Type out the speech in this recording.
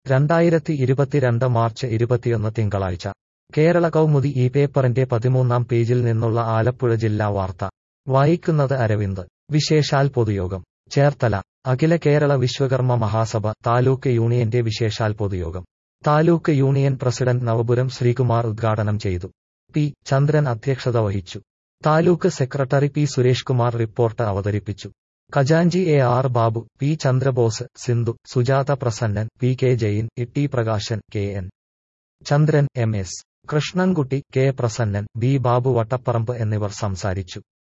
രണ്ടായിരത്തി ഇരുപത്തിരണ്ട് മാർച്ച് ഇരുപത്തിയൊന്ന് തിങ്കളാഴ്ച കേരള കൗമുദി ഈ പേപ്പറിന്റെ പതിമൂന്നാം പേജിൽ നിന്നുള്ള ആലപ്പുഴ ജില്ലാ വാർത്ത വായിക്കുന്നത് അരവിന്ദ് വിശേഷാൽ പൊതുയോഗം ചേർത്തല അഖില കേരള വിശ്വകർമ്മ മഹാസഭ താലൂക്ക് യൂണിയന്റെ വിശേഷാൽ പൊതുയോഗം താലൂക്ക് യൂണിയൻ പ്രസിഡന്റ് നവപുരം ശ്രീകുമാർ ഉദ്ഘാടനം ചെയ്തു പി ചന്ദ്രൻ അധ്യക്ഷത വഹിച്ചു taluk secretary P Suresh Kumar report അവതരിപ്പിച്ചു ഖജാൻജി A R Babu P Chandrabose Sindhu Sujatha Prasannan P K Jain E Prakashan K N Chandran M S Krishnankutty K Prasannan B Babu Vattapparamba എന്നിവർ സംസാരിച്ചു